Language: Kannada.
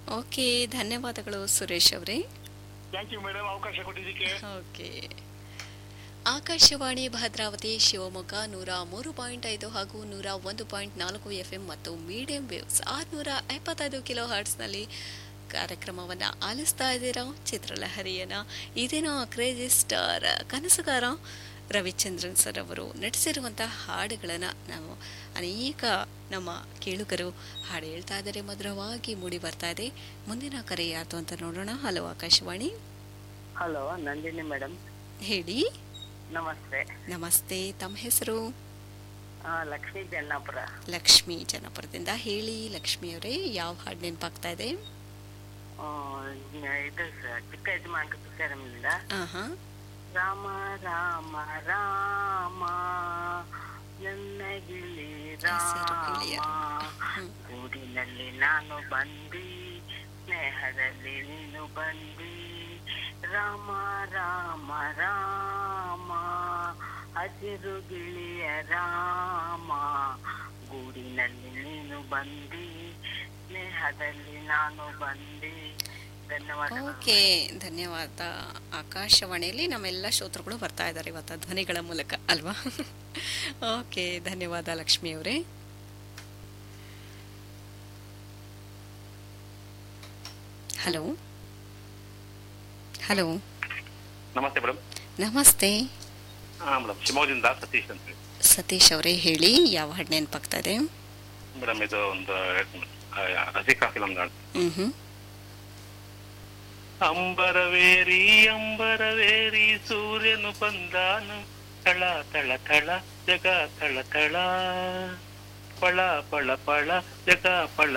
ಓಕೆ ಧನ್ಯವಾದಗಳು ಸುರೇಶ್ ಅವರೇ ಥ್ಯಾಂಕ್ ಯು ಮೇಡಮ್ ಅವಕಾಶ ಕೊಟ್ಟಿದ್ದಕ್ಕೆ ಓಕೆ ಆಕಾಶವಾಣಿ ಭದ್ರಾವತಿ ಶಿವಮೊಗ್ಗ ನೂರ ಮೂರು ಪಾಯಿಂಟ್ ಐದು ಹಾಗೂ ನೂರ ಒಂದು ಪಾಯಿಂಟ್ ನಾಲ್ಕು ಎಫ್ ಎಂ ಮತ್ತು ಮೀಡಿಯಂ ವೇವ್ಸ್ ಆರುನೂರ ಎಪ್ಪತ್ತೈದು ಕಿಲೋ ಹರ್ಟ್ಸ್ನಲ್ಲಿ ಕಾರ್ಯಕ್ರಮವನ್ನು ಆಲಿಸ್ತಾ ಇದ್ದೀರಾ ಚಿತ್ರಲಹರಿಯನ್ನ ಇದೇನೋ ಕ್ರೇಜಿ ಸ್ಟಾರ್ ಕನಸುಗಾರ ರವಿಚಂದ್ರನ್ ಸರ್ ಅವರು ನಟಿಸಿರುವಂತಹ ಹಾಡುಗಳನ್ನು ನಾವು ಅನೇಕ ನಮ್ಮ ಕೇಳುಗರು ಹಾಡು ಹೇಳ್ತಾ ಇದ್ದಾರೆ ಮಧುರವಾಗಿ ಮೂಡಿ ಬರ್ತಾ ಇದೆ ಮುಂದಿನ ಕರೆ ಯಾರ್ದು ಅಂತ ನೋಡೋಣ hello Akashvani hello Nandini madam ಹೇಳಿ ನಮಸ್ತೆ ನಮಸ್ತೆ ತಮ್ಮ ಹೆಸರು ಆ, ಲಕ್ಷ್ಮೀ ಜನ್ನಾಪುರ ಲಕ್ಷ್ಮಿ ಜನಪುರದಿಂದ ಹೇಳಿ ಲಕ್ಷ್ಮಿ ಅವರೇ ಯಾವ ಹಾಡು ನೆನಪಾಗ್ತಾ ಇದೆ ಆ, ಇದು ಸ- ಚಿಕ್ಕ ಯಜಮಾನ್ಕ ಪಿಕ್ಚರಮಿಂದ ಆಹಾ ರಾಮ ರಾಮ ರಾಮ ನನ್ನ ಗಿಳಿ ಹೆಸರು ಗಿಳಿಯ. ರಾಮ ಹ್ಮ್. ಗೂಡಿನಲ್ಲಿ ನಾನು ಬಂದಿ ಸ್ನೇಹದಲ್ಲಿ ನೀನು ಬಂದಿ ರಾಮ ರಾಮ ರಾಮ ಹಸಿರು ಗಿಳಿಯ ರಾಮ ಗೂಡಿನಲ್ಲಿ ನೀನು ಬಂದಿ ಸ್ನೇಹದಲ್ಲಿ ನಾನು ಬಂದಿ ಧನ್ಯವಾದಗಳು ಓಕೆ ಧನ್ಯವಾದ ಆಕಾಶವಾಣಿಯಲ್ಲಿ ನಮ್ಮೆಲ್ಲ ಶ್ರೋತೃಗಳು ಬರ್ತಾ ಇದ್ದಾರೆ ಇವತ್ತು ಧ್ವನಿಗಳ ಮೂಲಕ ಅಲ್ವಾ ಓಕೆ ಧನ್ಯವಾದ ಲಕ್ಷ್ಮಿ ಅವರೇ ಹಲೋ ಹಲೋ ನಮಸ್ತೆ ಮೇಡಮ್ ನಮಸ್ತೆ ಹಾ ಮೇಡಮ್ ಶಿವಮೊಗ್ಗದಿಂದ ಸತೀಶ್ ಅಂತ ಹೇಳಿ ಸತೀಶ್ ಅವರೇ ಹೇಳಿ ಯಾವ ಹಾಡು ನೆನಪಾಗ್ತಾ ಇದೆ ಮೇಡಮ್ ಇದು ಒಂದು ಆ, ರಸಿಕಾ ಫಿಲಮ್ ಹ್ಮ್ ಹ್ಮ್ ಅಂಬರವೇರಿ ಅಂಬರವೇರಿ ಸೂರ್ಯನು ಬಂದಾನು ತಳ ತಳ ತಳ ಜಗ ತಳ ತಳ ಪಳ ಪಳ ಪಳ ಜಗ ಪಳ